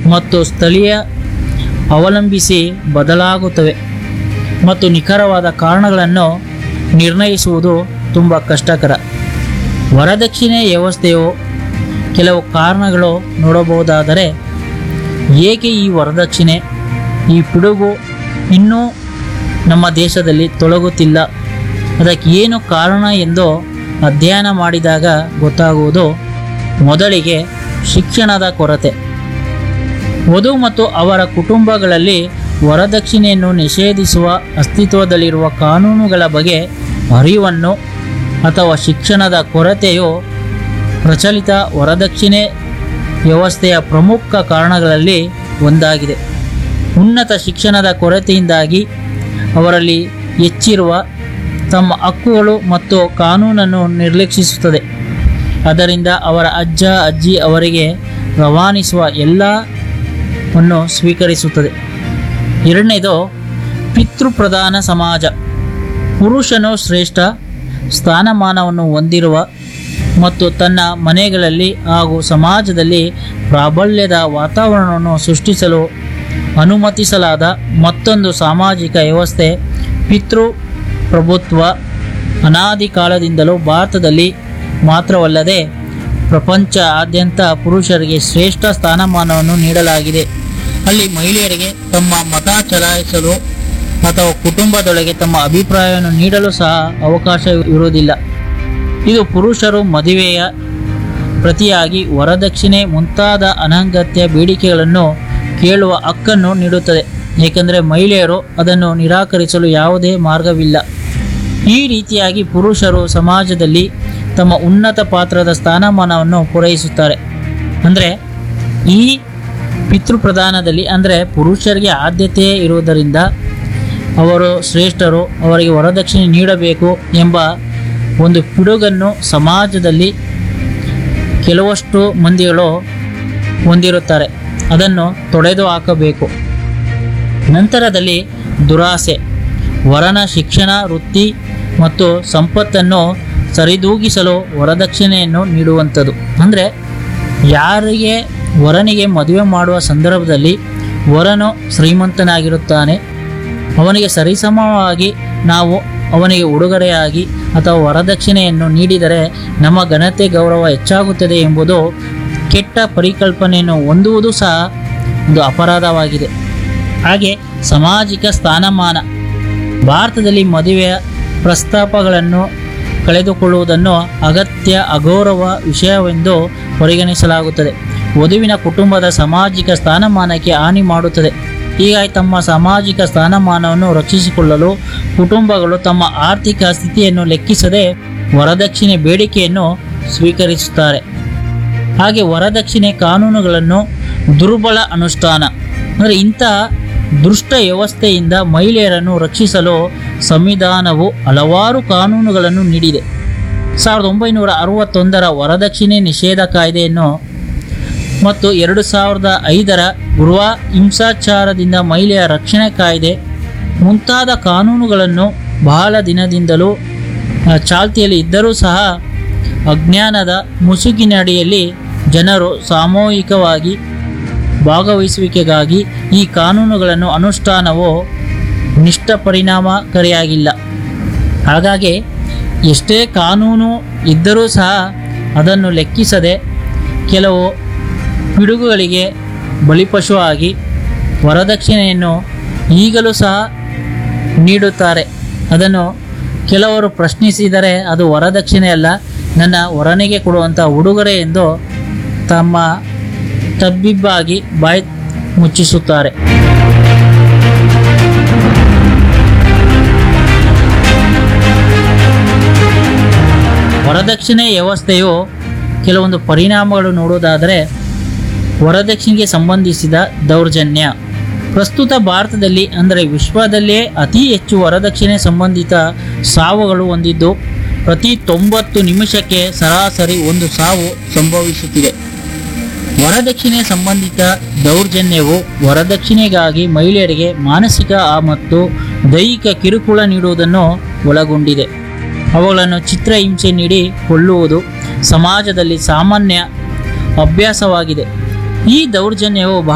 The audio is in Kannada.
ಮತ್ತು ಸ್ಥಳೀಯ ಅವಲಂಬಿಸಿ ಬದಲಾಗುತ್ತವೆ ಮತ್ತು ನಿಖರವಾದ ಕಾರಣಗಳನ್ನು ನಿರ್ಣಯಿಸುವುದು ತುಂಬ ಕಷ್ಟಕರ ವರದಕ್ಷಿಣೆ ವ್ಯವಸ್ಥೆಯು ಕೆಲವು ಕಾರಣಗಳು ನೋಡಬಹುದಾದರೆ ಏಕೆ ಈ ವರದಕ್ಷಿಣೆ ಈ ಪಿಡುಗು ಇನ್ನೂ ನಮ್ಮ ದೇಶದಲ್ಲಿ ತೊಲಗುತ್ತಿಲ್ಲ ಅದಕ್ಕೆ ಏನು ಕಾರಣ ಎಂದು ಅಧ್ಯಯನ ಮಾಡಿದಾಗ ಗೊತ್ತಾಗುವುದು ಮೊದಲಿಗೆ ಶಿಕ್ಷಣದ ಕೊರತೆ ವಧು ಮತ್ತು ಅವರ ಕುಟುಂಬಗಳಲ್ಲಿ ವರದಕ್ಷಿಣೆಯನ್ನು ನಿಷೇಧಿಸುವ ಅಸ್ತಿತ್ವದಲ್ಲಿರುವ ಕಾನೂನುಗಳ ಬಗ್ಗೆ ಅರಿವನ್ನು ಅಥವಾ ಶಿಕ್ಷಣದ ಕೊರತೆಯು ಪ್ರಚಲಿತ ವರದಕ್ಷಿಣೆ ವ್ಯವಸ್ಥೆಯ ಪ್ರಮುಖ ಕಾರಣಗಳಲ್ಲಿ ಒಂದಾಗಿದೆ ಉನ್ನತ ಶಿಕ್ಷಣದ ಕೊರತೆಯಿಂದಾಗಿ ಅವರಲ್ಲಿ ಹೆಚ್ಚಿರುವ ತಮ್ಮ ಹಕ್ಕುಗಳು ಮತ್ತು ಕಾನೂನನ್ನು ನಿರ್ಲಕ್ಷಿಸುತ್ತದೆ ಅದರಿಂದ ಅವರ ಅಜ್ಜ ಅಜ್ಜಿ ಅವರಿಗೆ ರವಾನಿಸುವ ಎಲ್ಲವನ್ನು ಸ್ವೀಕರಿಸುತ್ತದೆ ಎರಡನೇದು ಪಿತೃಪ್ರಧಾನ ಸಮಾಜ ಪುರುಷನು ಶ್ರೇಷ್ಠ ಸ್ಥಾನಮಾನವನ್ನು ಹೊಂದಿರುವ ಮತ್ತು ತನ್ನ ಮನೆಗಳಲ್ಲಿ ಹಾಗೂ ಸಮಾಜದಲ್ಲಿ ಪ್ರಾಬಲ್ಯದ ವಾತಾವರಣವನ್ನು ಸೃಷ್ಟಿಸಲು ಅನುಮತಿಸಲಾದ ಮತ್ತೊಂದು ಸಾಮಾಜಿಕ ವ್ಯವಸ್ಥೆ ಪಿತೃ ಪ್ರಭುತ್ವ ಅನಾದಿ ಕಾಲದಿಂದಲೂ ಭಾರತದಲ್ಲಿ ಮಾತ್ರವಲ್ಲದೆ ಪ್ರಪಂಚದಾದ್ಯಂತ ಪುರುಷರಿಗೆ ಶ್ರೇಷ್ಠ ಸ್ಥಾನಮಾನವನ್ನು ನೀಡಲಾಗಿದೆ ಅಲ್ಲಿ ಮಹಿಳೆಯರಿಗೆ ತಮ್ಮ ಮತ ಚಲಾಯಿಸಲು ಅಥವಾ ಕುಟುಂಬದೊಳಗೆ ತಮ್ಮ ಅಭಿಪ್ರಾಯವನ್ನು ನೀಡಲು ಸಹ ಅವಕಾಶ ಇರುವುದಿಲ್ಲ ಇದು ಪುರುಷರು ಮದುವೆಯ ಪ್ರತಿಯಾಗಿ ವರದಕ್ಷಿಣೆ ಮುಂತಾದ ಅನಗತ್ಯ ಬೇಡಿಕೆಗಳನ್ನು ಕೇಳುವ ಹಕ್ಕನ್ನು ನೀಡುತ್ತದೆ ಏಕೆಂದರೆ ಮಹಿಳೆಯರು ಅದನ್ನು ನಿರಾಕರಿಸಲು ಯಾವುದೇ ಮಾರ್ಗವಿಲ್ಲ ಈ ರೀತಿಯಾಗಿ ಪುರುಷರು ಸಮಾಜದಲ್ಲಿ ತಮ್ಮ ಉನ್ನತ ಪಾತ್ರದ ಸ್ಥಾನಮಾನವನ್ನು ಪೂರೈಸುತ್ತಾರೆ ಅಂದರೆ ಈ ಪಿತೃಪ್ರಧಾನದಲ್ಲಿ ಅಂದರೆ ಪುರುಷರಿಗೆ ಆದ್ಯತೆ ಇರುವುದರಿಂದ ಅವರು ಶ್ರೇಷ್ಠರು ಅವರಿಗೆ ವರದಕ್ಷಿಣೆ ನೀಡಬೇಕು ಎಂಬ ಒಂದು ಪಿಡುಗನ್ನು ಸಮಾಜದಲ್ಲಿ ಕೆಲವಷ್ಟು ಮಂದಿಗಳು ಹೊಂದಿರುತ್ತಾರೆ ಅದನ್ನು ತೊಡೆದು ಹಾಕಬೇಕು ನಂತರದಲ್ಲಿ ದುರಾಸೆ ವರನ ಶಿಕ್ಷಣ ವೃತ್ತಿ ಮತ್ತು ಸಂಪತ್ತನ್ನು ಸರಿದೂಗಿಸಲು ವರದಕ್ಷಿಣೆಯನ್ನು ನೀಡುವಂಥದ್ದು ಅಂದರೆ ಯಾರಿಗೆ ವರನಿಗೆ ಮದುವೆ ಮಾಡುವ ಸಂದರ್ಭದಲ್ಲಿ ವರನು ಶ್ರೀಮಂತನಾಗಿರುತ್ತಾನೆ ಅವನಿಗೆ ಸರಿಸಮವಾಗಿ ನಾವು ಅವನಿಗೆ ಉಡುಗೊರೆಯಾಗಿ ಅಥವಾ ವರದಕ್ಷಿಣೆಯನ್ನು ನೀಡಿದರೆ ನಮ್ಮ ಘನತೆ ಗೌರವ ಹೆಚ್ಚಾಗುತ್ತದೆ ಎಂಬುದು ಕೆಟ್ಟ ಪರಿಕಲ್ಪನೆಯನ್ನು ಹೊಂದುವುದು ಸಹ ಒಂದು ಅಪರಾಧವಾಗಿದೆ ಹಾಗೆ ಸಾಮಾಜಿಕ ಸ್ಥಾನಮಾನ ಭಾರತದಲ್ಲಿ ಮದುವೆಯ ಪ್ರಸ್ತಾಪಗಳನ್ನು ಕಳೆದುಕೊಳ್ಳುವುದನ್ನು ಅಗತ್ಯ ಅಗೌರವ ವಿಷಯವೆಂದು ಪರಿಗಣಿಸಲಾಗುತ್ತದೆ ವಧುವಿನ ಕುಟುಂಬದ ಸಾಮಾಜಿಕ ಸ್ಥಾನಮಾನಕ್ಕೆ ಹಾನಿ ಮಾಡುತ್ತದೆ ಹೀಗಾಗಿ ತಮ್ಮ ಸಾಮಾಜಿಕ ಸ್ಥಾನಮಾನವನ್ನು ರಕ್ಷಿಸಿಕೊಳ್ಳಲು ಕುಟುಂಬಗಳು ತಮ್ಮ ಆರ್ಥಿಕ ಸ್ಥಿತಿಯನ್ನು ಲೆಕ್ಕಿಸದೆ ವರದಕ್ಷಿಣೆ ಬೇಡಿಕೆಯನ್ನು ಸ್ವೀಕರಿಸುತ್ತಾರೆ ಹಾಗೆ ವರದಕ್ಷಿಣೆ ಕಾನೂನುಗಳನ್ನು ದುರ್ಬಲ ಅನುಷ್ಠಾನ ಅಂದರೆ ಇಂತಹ ದುಷ್ಟ ವ್ಯವಸ್ಥೆಯಿಂದ ಮಹಿಳೆಯರನ್ನು ರಕ್ಷಿಸಲು ಸಂವಿಧಾನವು ಹಲವಾರು ಕಾನೂನುಗಳನ್ನು ನೀಡಿದೆ ಸಾವಿರದ ಒಂಬೈನೂರ ಅರವತ್ತೊಂದರ ವರದಕ್ಷಿಣೆ ನಿಷೇಧ ಕಾಯ್ದೆಯನ್ನು ಮತ್ತು ಎರಡು ಸಾವಿರದ ಐದರ ಗೃಹ ಹಿಂಸಾಚಾರದಿಂದ ಮಹಿಳೆಯ ರಕ್ಷಣೆ ಕಾಯ್ದೆ ಮುಂತಾದ ಕಾನೂನುಗಳನ್ನು ಬಹಳ ದಿನದಿಂದಲೂ ಆ, ಚಾಲ್ತಿಯಲ್ಲಿ ಇದ್ದರೂ ಸಹ ಅಜ್ಞಾನದ ಮುಸುಕಿನಡಿಯಲ್ಲಿ ಜನರು ಸಾಮೂಹಿಕವಾಗಿ ಭಾಗವಹಿಸುವಿಕೆಗಾಗಿ ಈ ಕಾನೂನುಗಳನ್ನು ಅನುಷ್ಠಾನವು ನಿಷ್ಠ ಪರಿಣಾಮಕಾರಿಯಾಗಿಲ್ಲ ಹಾಗಾಗಿ ಎಷ್ಟೇ ಕಾನೂನು ಇದ್ದರೂ ಸಹ ಅದನ್ನು ಲೆಕ್ಕಿಸದೆ ಕೆಲವು ಪಿಡುಗುಗಳಿಗೆ ಬಲಿಪಶು ಆಗಿ ವರದಕ್ಷಿಣೆಯನ್ನು ಈಗಲೂ ಸಹ ನೀಡುತ್ತಾರೆ ಅದನ್ನು ಕೆಲವರು ಪ್ರಶ್ನಿಸಿದರೆ ಅದು ವರದಕ್ಷಿಣೆ ಅಲ್ಲ ನನ್ನ ವರನಿಗೆ ಕೊಡುವಂಥ ಉಡುಗೊರೆ ಎಂದು ತಮ್ಮ ತಬ್ಬಿಬ್ಬಾಗಿ ಬಾಯಿ ಮುಚ್ಚಿಸುತ್ತಾರೆ ವರದಕ್ಷಿಣೆ ವ್ಯವಸ್ಥೆಯು ಕೆಲವೊಂದು ಪರಿಣಾಮಗಳು ನೋಡುವುದಾದರೆ ವರದಕ್ಷಿಣೆಗೆ ಸಂಬಂಧಿಸಿದ ದೌರ್ಜನ್ಯ ಪ್ರಸ್ತುತ ಭಾರತದಲ್ಲಿ ಅಂದರೆ ವಿಶ್ವದಲ್ಲೇ ಅತಿ ಹೆಚ್ಚು ವರದಕ್ಷಿಣೆ ಸಂಬಂಧಿತ ಸಾವುಗಳು ಹೊಂದಿದ್ದು ಪ್ರತಿ ತೊಂಬತ್ತು ನಿಮಿಷಕ್ಕೆ ಸರಾಸರಿ ಒಂದು ಸಾವು ಸಂಭವಿಸುತ್ತಿದೆ ವರದಕ್ಷಿಣೆ ಸಂಬಂಧಿತ ದೌರ್ಜನ್ಯವು ವರದಕ್ಷಿಣೆಗಾಗಿ ಮಹಿಳೆಯರಿಗೆ ಮಾನಸಿಕ ಆ ಮತ್ತು ದೈಹಿಕ ಕಿರುಕುಳ ನೀಡುವುದನ್ನು ಒಳಗೊಂಡಿದೆ ಅವುಗಳನ್ನು ಚಿತ್ರಹಿಂಸೆ ನೀಡಿ ಕೊಲ್ಲುವುದು ಸಮಾಜದಲ್ಲಿ ಸಾಮಾನ್ಯ ಅಭ್ಯಾಸವಾಗಿದೆ ಈ ದೌರ್ಜನ್ಯವು